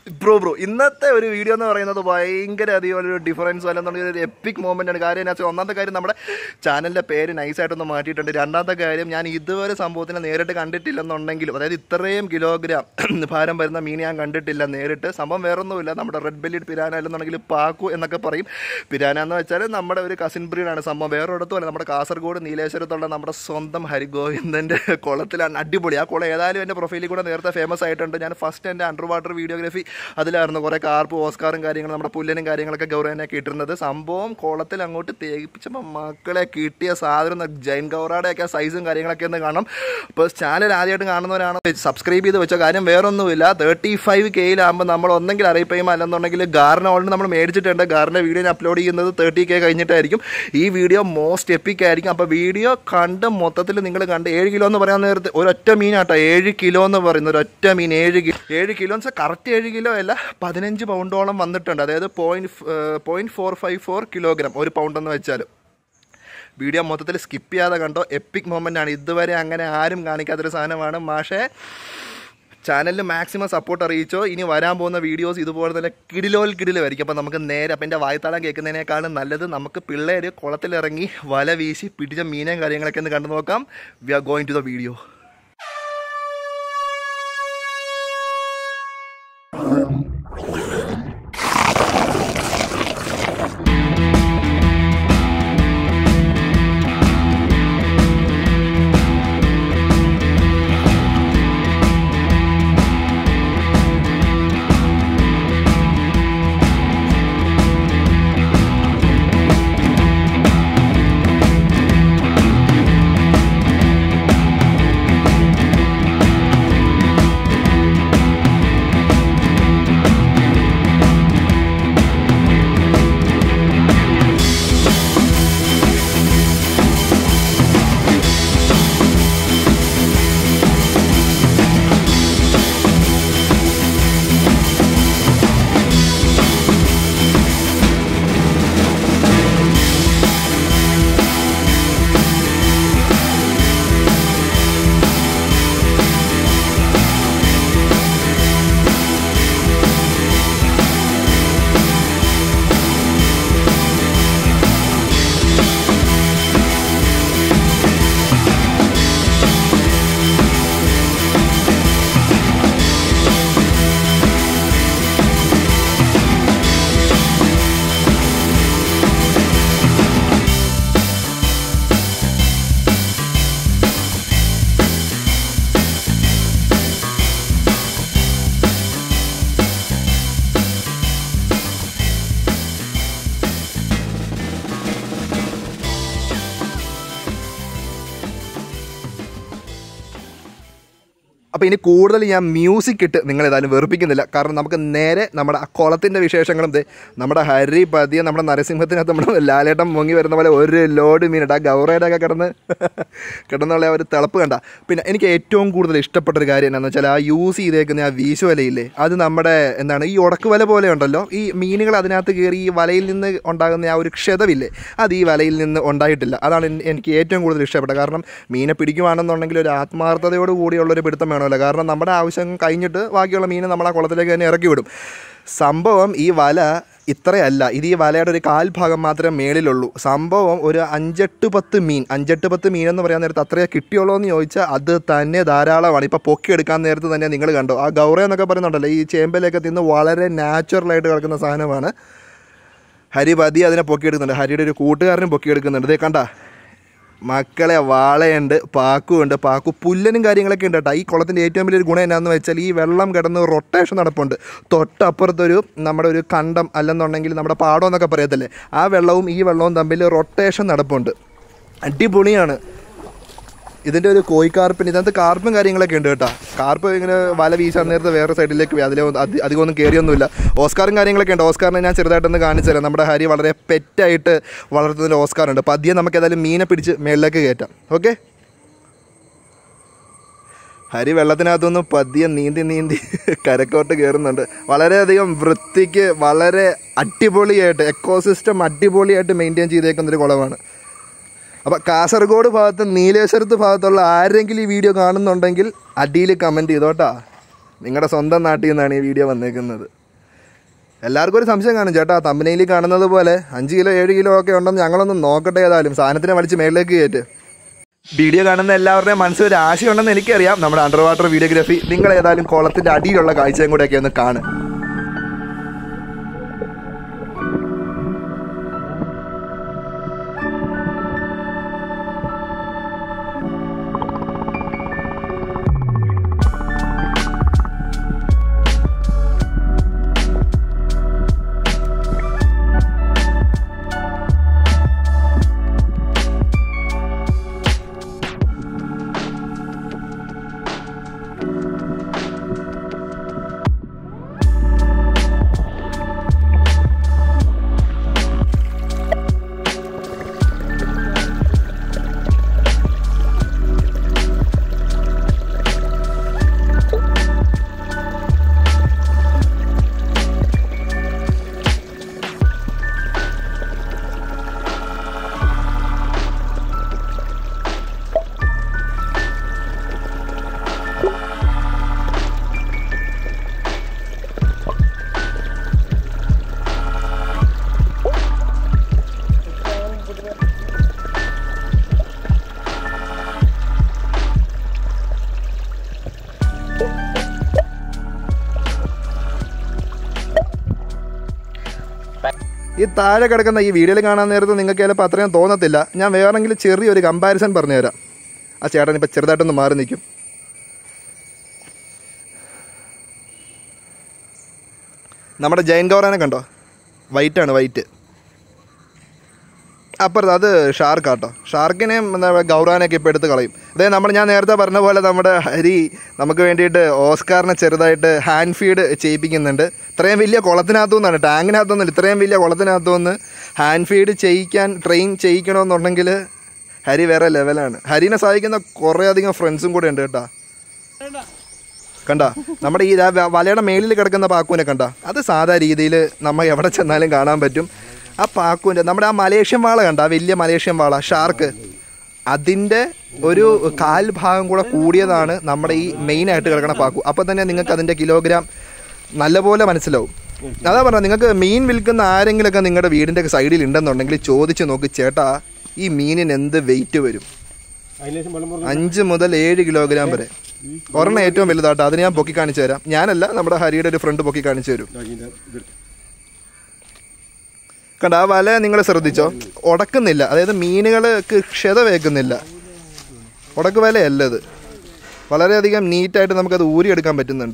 Bro bro ഇന്നത്തെ ഒരു video എന്ന് പറയുന്നത് ഭയങ്കര അധികം ഒരു ഡിഫറൻസ് അല്ലെന്നുണ്ടെങ്കിൽ ഒരു എപ്പിക് മൂമെന്റ് ആണ് കാര്യം എന്നാ വെച്ചാൽ ഒന്നാമത്തെ കാര്യം നമ്മുടെ ചാനലിന്റെ പേര് നൈസായിട്ടൊന്ന് മാറ്റിയിട്ടുണ്ട് രണ്ടാമത്തെ കാര്യം ഞാൻ ഇതുവരെ സംഭവത്തിനെ നേരിട്ട് കണ്ടിട്ടില്ലെന്നുണ്ടെങ്കിലും അതായത് ഇത്രയും കിലോഗ്രാം ഭാരം വരുന്ന മീൻ ഞാൻ കണ്ടിട്ടില്ല നേരിട്ട് സംഭവം വേറൊന്നുമില്ല നമ്മുടെ റെഡ് ബെല്ലിഡ് പിരാന അല്ലെന്നുണ്ടെങ്കിൽ പാക്കു എന്നൊക്കെ പറയും പിരാന എന്ന് വെച്ചാൽ നമ്മുടെ ഒരു കസിൻ ബ്രീഡാണ് സംഭവം വേറെ ഇടത്തുമല്ല നമ്മുടെ കാസർഗോഡ് നീലേശ്വരത്തുള്ള നമ്മുടെ സ്വന്തം ഹരിഗോവിന്ദൻ്റെ കുളത്തിലാണ് അടിപൊളി ആ കുളം ഏതായാലും എൻ്റെ പ്രൊഫൈലിൽ കൂടെ നേരത്തെ ഫേമസ് ആയിട്ടുണ്ട് ഞാൻ ഫസ്റ്റ് എൻ്റെ അണ്ടർ വാട്ടർ വീഡിയോഗ്രാഫി അതിലായിരുന്നു കുറേ കാർപ്പ് ഓസ്കാറും കാര്യങ്ങളും നമ്മുടെ പുല്ലനും കാര്യങ്ങളൊക്കെ ഗൗരവനെയൊക്കെ ഇട്ടിരുന്നത് സംഭവം കുളത്തിൽ അങ്ങോട്ട് തേപ്പിച്ചപ്പോൾ മക്കളെ കിട്ടിയ സാധനം ജൈൻ ഗൗറയുടെയൊക്കെ സൈസും കാര്യങ്ങളൊക്കെ ഒന്ന് കാണണം അപ്പോൾ ചാനൽ ആദ്യമായിട്ട് കാണുന്നവരാണ് സബ്സ്ക്രൈബ് ചെയ്ത് വെച്ച കാര്യം വേറൊന്നുമില്ല തേർട്ടി ഫൈവ് കെയിലാകുമ്പോൾ നമ്മൾ ഒന്നെങ്കിൽ അറിയിപ്പയും അല്ലെന്നുണ്ടെങ്കിൽ ഗാറിന് ഓൾറെഡി നമ്മൾ മേടിച്ചിട്ടുണ്ട് ഗാറിൻ്റെ വീഡിയോ ഞാൻ അപ്ലോഡ് ചെയ്യുന്നത് തേർട്ടി കെ കഴിഞ്ഞിട്ടായിരിക്കും ഈ വീഡിയോ മോസ്റ്റ് എപ്പിക് ആയിരിക്കും അപ്പോൾ വീഡിയോ കണ്ട് മൊത്തത്തിൽ നിങ്ങൾ കണ്ട് ഏഴ് കിലോ എന്ന് പറയാൻ നേരത്തെ ഒരൊറ്റ മീനാട്ടോ ഏഴ് കിലോ എന്ന് പറയുന്നത് ഒരൊറ്റ മീൻ ഏഴ് കിലോ ഏഴ് കിലോ എന്ന് വെച്ചാൽ കറക്റ്റ് ഏഴ് കിലോ അല്ല പതിനഞ്ച് പൗണ്ടോളം വന്നിട്ടുണ്ട് അതായത് point point four five four kilogram ഒരു പൗണ്ട് എന്ന് വെച്ചാൽ വീഡിയോ മൊത്തത്തിൽ സ്കിപ്പ് ചെയ്യാതെ കണ്ടോ എപ്പിക് മൊമെൻ്റ് ആണ് ഇതുവരെ അങ്ങനെ ആരും കാണിക്കാത്തൊരു സാധനമാണ് മാഷേ ചാനലിൽ മാക്സിമം സപ്പോർട്ട് അറിയിച്ചോ ഇനി വരാൻ പോകുന്ന വീഡിയോസ് ഇതുപോലെ തന്നെ കിടിലോൽ കിടിലായിരിക്കും അപ്പോൾ നമുക്ക് നേരെ അപ്പം എൻ്റെ വായ്ത്താളം കേൾക്കുന്നതിനേക്കാളും നല്ലത് നമുക്ക് പിള്ളേർ കുളത്തിലിറങ്ങി വല വീശി പിടിച്ച മീനും കാര്യങ്ങളൊക്കെ ഒന്ന് കണ്ടു നോക്കാം we are going to the video അപ്പോൾ ഇനി കൂടുതൽ ഞാൻ മ്യൂസിക് ഇട്ട് നിങ്ങൾ ഏതായാലും വെറുപ്പിക്കുന്നില്ല കാരണം നമുക്ക് നേരെ നമ്മുടെ ആ കുളത്തിൻ്റെ വിശേഷങ്ങളും ദേ നമ്മുടെ ഹരി പതിയെ നമ്മുടെ നരസിംഹത്തിനകത്ത് നമ്മുടെ ലാലേട്ടം മുങ്ങി വരുന്ന പോലെ ഒരു ലോഡ് മീനിട്ട് ആ ഗൗറയുടെ ഒക്കെ കിടന്ന് കിടന്നുള്ള ആ ഒരു തിളപ്പ് കണ്ട പിന്നെ എനിക്ക് ഏറ്റവും കൂടുതൽ ഇഷ്ടപ്പെട്ട ഒരു കാര്യം എന്താണെന്ന് വെച്ചാൽ ആ യൂസ് ചെയ്തേക്കുന്ന ആ വീശുവലയില്ലേ അത് നമ്മുടെ എന്താണ് ഈ ഉടക്ക് വല പോലെ ഉണ്ടല്ലോ ഈ മീനുകൾ അതിനകത്ത് കയറി ഈ വലയിൽ നിന്ന് ഉണ്ടാകുന്ന ആ ഒരു ക്ഷതമില്ലേ അത് ഈ വലയിൽ നിന്ന് ഉണ്ടായിട്ടില്ല അതാണ് എൻ- എനിക്ക് ഏറ്റവും കൂടുതൽ ഇഷ്ടപ്പെട്ടത് കാരണം മീനെ പിടിക്കുവാണെന്നുണ്ടെങ്കിൽ ഒരു ആത്മാർത്ഥതയോട് കൂടിയുള്ള ഒരു പിടുത്തം വേണമല്ലോ കാരണം നമ്മുടെ ആവശ്യം കഴിഞ്ഞിട്ട് ബാക്കിയുള്ള മീനെ നമ്മൾ ആ കുളത്തിലേക്ക് തന്നെ ഇറക്കി വിടും സംഭവം ഈ വല ഇത്രയല്ല ഇത് ഈ വലയുടെ ഒരു കാൽഭാഗം മാത്രമേ മേളിലുള്ളൂ സംഭവം ഒരു അഞ്ചെട്ട് പത്ത് മീൻ അഞ്ചെട്ട് പത്ത് മീൻ എന്ന് പറയാൻ നേരത്ത് അത്രയേ കിട്ടിയുള്ളൂ എന്ന് ചോദിച്ചാൽ അത് തന്നെ ധാരാളമാണ് ഇപ്പോൾ പൊക്കിയെടുക്കാൻ നേരത്ത് തന്നെ നിങ്ങൾ കണ്ടോ ആ ഗൗറ എന്നൊക്കെ പറയുന്നുണ്ടല്ലോ ഈ ചേമ്പലൊക്കെ തിന്ന് വളരെ നാച്ചുറലായിട്ട് കിടക്കുന്ന സാധനമാണ് ഹരി പതി അതിനെ പൊക്കിയെടുക്കുന്നുണ്ട് ഹരിയുടെ ഒരു കൂട്ടുകാരനും പൊക്കിയെടുക്കുന്നുണ്ട് ഇതേ കണ്ട മക്കളെ വാളയുണ്ട് പാക്കുണ്ട് പാക്കു പുല്ലനും കാര്യങ്ങളൊക്കെ ഉണ്ട് കേട്ടോ ഈ കുളത്തിൻ്റെ ഏറ്റവും വലിയൊരു ഗുണം എന്നാന്ന് വെച്ചാൽ ഈ വെള്ളം കിടന്ന് റൊട്ടേഷൻ നടപ്പുണ്ട് തൊട്ടപ്പുറത്തൊരു നമ്മുടെ ഒരു കണ്ടം അല്ലെന്നുണ്ടെങ്കിൽ നമ്മുടെ പാടം എന്നൊക്കെ പറയത്തില്ലേ ആ വെള്ളവും ഈ വെള്ളവും തമ്മിൽ റൊട്ടേഷൻ നടപ്പുണ്ട് അടിപൊളിയാണ് ഇതിൻ്റെ ഒരു കോഴിക്കാർപ്പിന് ഇതിനകത്ത് കാർപ്പും കാര്യങ്ങളൊക്കെ ഉണ്ട് കേട്ടോ കാർപ്പ് ഇങ്ങനെ വല വീശാൻ നേരത്തെ വേറെ സൈഡിലേക്ക് പോയി അതിലെ അധി- അധികമൊന്നും കയറിയൊന്നുമില്ല ഓസ്കാറും കാര്യങ്ങളൊക്കെ ഉണ്ട് ഓസ്കാറിനെ ഞാൻ ചെറുതായിട്ടൊന്ന് കാണിച്ചു തരാം നമ്മുടെ ഹരി വളരെ പെറ്റായിട്ട് വളർത്തുന്നതിൽ ഓസ്കാർ ഉണ്ട് അപ്പോൾ അധികം നമുക്ക് ഏതായാലും മീനെ പിടിച്ച് മേളിലേക്ക് കയറ്റാം ഓക്കെ ഹരി വെള്ളത്തിനകത്തൊന്ന് പതിയെ നീന്തി നീന്തി കരക്കോട്ട് കയറുന്നുണ്ട് വളരെയധികം വൃത്തിക്ക് വളരെ അടിപൊളിയായിട്ട് എക്കോസിസ്റ്റം അടിപൊളിയായിട്ട് മെയിൻറ്റെയിൻ ചെയ്തേക്കുന്നൊരു കുളമാണ് അപ്പോൾ കാസർഗോഡ് ഭാഗത്ത് നീലേശ്വരത്ത് ഭാഗത്തുള്ള ആരെങ്കിലും ഈ വീഡിയോ കാണുന്നുണ്ടെങ്കിൽ അടിയിൽ കമൻറ്റ് ചെയ്തോട്ടാ നിങ്ങളുടെ സ്വന്തം നാട്ടിൽ നിന്നാണ് ഈ വീഡിയോ വന്നേക്കുന്നത് എല്ലാവർക്കും ഒരു സംശയം കാണും ചേട്ടാ തമ്പനയിൽ കാണുന്നത് പോലെ അഞ്ച് കിലോ ഏഴ് കിലോ ഒക്കെ ഉണ്ടെന്ന് ഞങ്ങളൊന്ന് നോക്കട്ടെ ഏതായാലും സാധനത്തിനെ വലിച്ച് മേളിലേക്ക് കയറ്റ് വീഡിയോ കാണുന്ന എല്ലാവരുടെയും മനസ്സിൽ ഒരു ആശയമുണ്ടെന്ന് എനിക്കറിയാം നമ്മുടെ അണ്ടർ വാട്ടർ വീഡിയോഗ്രാഫി നിങ്ങൾ ഏതായാലും കുളത്തിന്റെ അടിയിലുള്ള കാഴ്ചയും കൂടെയൊക്കെ ഒന്ന് കാണും ഈ താഴെ കിടക്കുന്ന ഈ വീഡിയോയിൽ കാണാൻ നേരത്ത് നിങ്ങൾക്ക് ചിലപ്പോൾ അത്രയും തോന്നത്തില്ല ഞാൻ വേറെങ്കിലും ചെറിയൊരു കമ്പാരിസൺ പറഞ്ഞുതരാം ആ ചേട്ടൻ ഇപ്പം ചെറുതായിട്ടൊന്ന് മാറി നിൽക്കും നമ്മുടെ ജൈൻ ഗൗറാനെ കണ്ടോ വൈറ്റാണ് വൈറ്റ് അപ്പുറത്ത് അത് ഷാർക്കാട്ടോ ഷാർക്കിനെയും എന്താ പറയുക ഗൗറാനെയൊക്കെ ഇപ്പോൾ എടുത്ത് കളയും അതായത് നമ്മൾ ഞാൻ നേരത്തെ പറഞ്ഞ പോലെ നമ്മുടെ ഹരി നമുക്ക് വേണ്ടിയിട്ട് ഓസ്കാറിനെ ചെറുതായിട്ട് ഹാൻഡ് ഫീഡ് ചെയ്യിപ്പിക്കുന്നുണ്ട് ഇത്രയും വലിയ കുളത്തിനകത്തു നിന്നാണ് ടാങ്കിനകത്തുനിന്നല്ല ഇത്രയും വലിയ കുളത്തിനകത്തു നിന്ന് ഹാൻഡ് ഫീഡ് ചെയ്യിക്കാൻ ട്രെയിൻ ചെയ്യിക്കണമെന്നുണ്ടെങ്കിൽ ഹരി വേറെ ലെവലാണ് ഹരിനെ സഹായിക്കുന്ന കുറേ അധികം ഫ്രണ്ട്സും കൂടെ ഉണ്ട് കേട്ടോ കണ്ട നമ്മുടെ ഈ ദാ വ- വലയുടെ മേളിൽ കിടക്കുന്ന പാക്കൂനെ കണ്ട അത് സാധാ രീതിയിൽ നമ്മൾ എവിടെ ചെന്നാലും കാണാൻ പറ്റും ആ പാക്കൂൻ്റെ നമ്മുടെ ആ മലേഷ്യൻ വാള കണ്ട ആ വലിയ മലേഷ്യൻ വാള ഷാർക്ക് അതിൻ്റെ ഒരു കാൽ ഭാഗം കൂടെ കൂടിയതാണ് നമ്മുടെ ഈ മെയിനായിട്ട് കിടക്കുന്ന പാക്കു അപ്പോൾ തന്നെ നിങ്ങൾക്ക് അതിൻ്റെ കിലോഗ്രാം നല്ലപോലെ മനസ്സിലാവും അതാ പറഞ്ഞത് നിങ്ങൾക്ക് മീൻ വിൽക്കുന്ന ആരെങ്കിലുമൊക്കെ നിങ്ങളുടെ വീടിൻ്റെ സൈഡിൽ ഉണ്ടെന്നുണ്ടെങ്കിൽ ചോദിച്ച് നോക്ക് ചേട്ടാ ഈ മീനിന് എന്ത് വെയിറ്റ് വരും അതിനുശേഷം വെള്ളം പുറത്ത് അഞ്ച് മുതൽ ഏഴ് കിലോഗ്രാം വരെ ഒരെണ്ണം ഏറ്റവും വലുതാട്ടോ അത് ഞാൻ പൊക്കി കാണിച്ചു തരാം ഞാനല്ല നമ്മുടെ ഹരിയുടെ ഒരു ഫ്രണ്ട് പൊക്കി കാണിച്ചു തരും ഇതിന്റെ ഇതെടുത്ത്. കണ്ട ആ വല നിങ്ങൾ ശ്രദ്ധിച്ചോ ഉടക്കുന്നില്ല അതായത് മീനുകൾക്ക് ക്ഷതവേക്കുന്നില്ല ഉടക്ക് വലയല്ല ഇത് വളരെയധികം നീറ്റായിട്ട് നമുക്കത് ഊരിയെടുക്കാൻ പറ്റുന്നുണ്ട്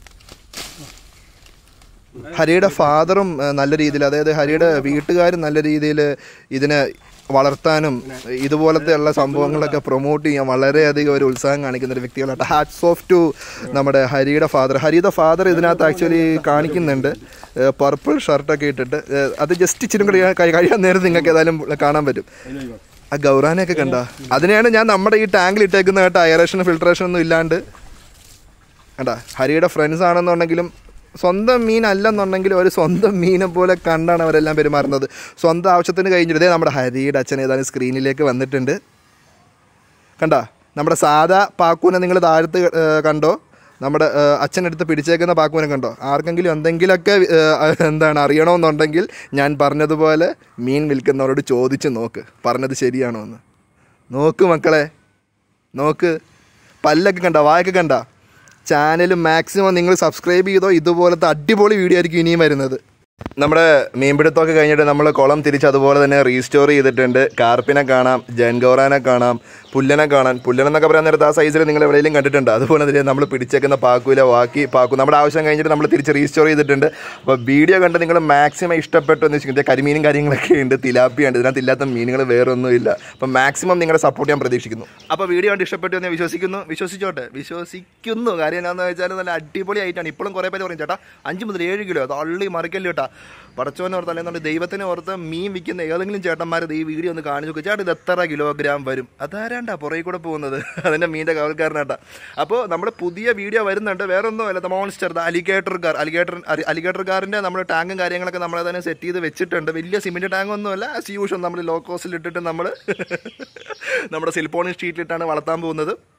ഹരിയുടെ ഫാദറും ഏഹ്, നല്ല രീതിയിൽ അതായത് ഹരിയുടെ വീട്ടുകാരും നല്ല രീതിയിൽ ഇതിനെ വളർത്താനും ഇതുപോലത്തെ ഉള്ള സംഭവങ്ങളൊക്കെ പ്രൊമോട്ട് ചെയ്യാൻ വളരെയധികം ഒരു ഉത്സാഹം കാണിക്കുന്ന ഒരു വ്യക്തികളാണ് ഹാറ്റ്സ് ഓഫ് ടു നമ്മുടെ ഹരിയുടെ ഫാദർ ഹരിയുടെ ഫാദർ ഇതിനകത്ത് ആക്ച്വലി കാണിക്കുന്നുണ്ട് പർപ്പിൾ ഷർട്ടൊക്കെ ഇട്ടിട്ട് ഏഹ്, അത് ജസ്റ്റ് ഇച്ചിരി കൂടി കഴി- കഴിയാൻ നേരം നിങ്ങൾക്ക് ഏതായാലും കാണാൻ പറ്റും അതിനൊഴിവാ. ആ ഗൗറാനെയൊക്കെ കണ്ട അതിനെയാണ് ഞാൻ നമ്മുടെ ഈ ടാങ്കിൽ ഇട്ടേക്കുന്ന കേട്ടോ അയറേഷൻ ഫിൽട്രേഷൻ ഒന്നും ഇല്ലാണ്ട് കണ്ട ഹരിയുടെ ഫ്രണ്ട്സ് ആണെന്നുണ്ടെങ്കിലും സ്വന്തം മീൻ അല്ലെന്നുണ്ടെങ്കിലും ഒരു സ്വന്തം മീനെ പോലെ കണ്ടാണ് അവരെല്ലാം പെരുമാറുന്നത് സ്വന്തം ആവശ്യത്തിന് കഴിഞ്ഞിട്ട് ദേ നമ്മുടെ ഹരിയുടെ അച്ഛൻ ഏതാനും സ്ക്രീനിലേക്ക് വന്നിട്ടുണ്ട് കണ്ട നമ്മുടെ സാധാ പാക്കൂനെ നിങ്ങൾ താഴത്ത് ഏഹ്, കണ്ടോ നമ്മുടെ ഏഹ്, അച്ഛനെടുത്ത് പിടിച്ചേക്കുന്ന പാക്കൂനെ കണ്ടോ ആർക്കെങ്കിലും എന്തെങ്കിലുമൊക്കെ ഏഹ്, എന്താണ് അറിയണമെന്നുണ്ടെങ്കിൽ ഞാൻ പറഞ്ഞതുപോലെ മീൻ വിൽക്കുന്നവരോട് ചോദിച്ച് നോക്ക് പറഞ്ഞത് ശരിയാണോ എന്ന് നോക്ക് മക്കളെ നോക്ക് പല്ലൊക്കെ കണ്ട വായൊക്കെ കണ്ട ചാനൽ മാക്സിമം നിങ്ങൾ സബ്സ്ക്രൈബ് ചെയ്തോ ഇതുപോലത്തെ അടിപൊളി വീഡിയോ ആയിരിക്കും ഇനിയും വരുന്നത് നമ്മുടെ മീൻപിടുത്തമൊക്കെ കഴിഞ്ഞിട്ട് നമ്മൾ കുളം തിരിച്ച് അതുപോലെ തന്നെ റീസ്റ്റോർ ചെയ്തിട്ടുണ്ട് കാർപ്പിനെ കാണാം ജൻഗോറാനെ കാണാം പുല്ലനെ കാണാൻ പുല്ലൻ എന്നൊക്കെ പറയാൻ നേരത്ത് ആ സൈസിൽ നിങ്ങൾ എവിടെയെങ്കിലും കണ്ടിട്ടുണ്ട് അതുപോലെ തന്നെ നമ്മൾ പിടിച്ചേക്കുന്ന പാക്കൂല വാക്കി പാക്കു നമ്മുടെ ആവശ്യം കഴിഞ്ഞിട്ട് നമ്മൾ തിരിച്ച് റീസ്റ്റോർ ചെയ്തിട്ടുണ്ട് അപ്പോൾ വീഡിയോ കണ്ട് നിങ്ങൾ മാക്സിമം ഇഷ്ടപ്പെട്ടു എന്ന് വെച്ചിട്ടുണ്ടെങ്കിൽ കരിമീനും കാര്യങ്ങളൊക്കെ ഉണ്ട് തിലാപ്പിയ ഉണ്ട് ഇതിനകത്ത് ഇല്ലാത്ത മീനുകൾ വേറെ ഒന്നുമില്ല അപ്പോൾ മാക്സിമം നിങ്ങളുടെ സപ്പോർട്ട് ഞാൻ പ്രതീക്ഷിക്കുന്നു അപ്പോൾ വീഡിയോ കണ്ട് ഇഷ്ടപ്പെട്ടു എന്ന് വിശ്വസിക്കുന്നു വിശ്വസിച്ചോട്ടെ വിശ്വസിക്കുന്നു കാര്യം എന്താണെന്ന് വെച്ചാൽ നല്ല അടിപൊളി ആയിട്ടാണ് ഇപ്പോഴും കുറേ പേര് പറയും ചേട്ടാ അഞ്ച് മുതൽ ഏഴ് കിലോ തള്ളി മറിക്കല്ലോ കേട്ടാ പടച്ചോനെ ഓർത്ത് അല്ലെങ്കിൽ ദൈവത്തിനെ ഓർത്ത് മീൻ വിൽക്കുന്ന ഏതെങ്കിലും ചേട്ടന്മാർ ഈ വീഡിയോ ഒന്ന് കാണിച്ചു നോക്കുക ചേട്ടാ ഇത് എത്ര കിലോഗ്രാം വരും അതാരാണ്ടാ പുറകെ കൂടെ പോകുന്നത് അതിൻ്റെ മീൻ്റെ കാവൽക്കാരനാട്ടാ അപ്പോൾ നമ്മുടെ പുതിയ വീഡിയോ വരുന്നുണ്ട് വേറെ ഒന്നും അല്ല monster alligator gar alligator alligator കാറിൻ്റെ നമ്മുടെ ടാങ്കും കാര്യങ്ങളൊക്കെ നമ്മൾ തന്നെ സെറ്റ് ചെയ്ത് വെച്ചിട്ടുണ്ട് വലിയ സിമെൻറ്റ് ടാങ്ക് ഒന്നുമല്ല ആസ് യൂഷ്വൽ നമ്മൾ ലോ കോസ്റ്റിൽ ഇട്ടിട്ട് നമ്മൾ നമ്മുടെ സിൽപ്പോണിൻ ഷീറ്റിലിട്ടാണ് വളർത്താൻ പോകുന്നത്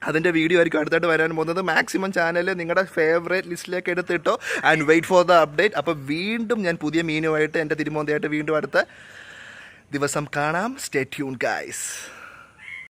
അതിൻ്റെ വീഡിയോ ആയിരിക്കും അടുത്തായിട്ട് വരാൻ പോകുന്നത് മാക്സിമം ചാനൽ നിങ്ങളുടെ ഫേവറേറ്റ് ലിസ്റ്റിലേക്ക് എടുത്തിട്ടോ and wait for the update അപ്പോൾ വീണ്ടും ഞാൻ പുതിയ മീനുമായിട്ട് എൻ്റെ തിരുമോന്തയായിട്ട് വീണ്ടും അടുത്ത ദിവസം കാണാം സ്റ്റേ ട്യൂൺ ഗൈസ്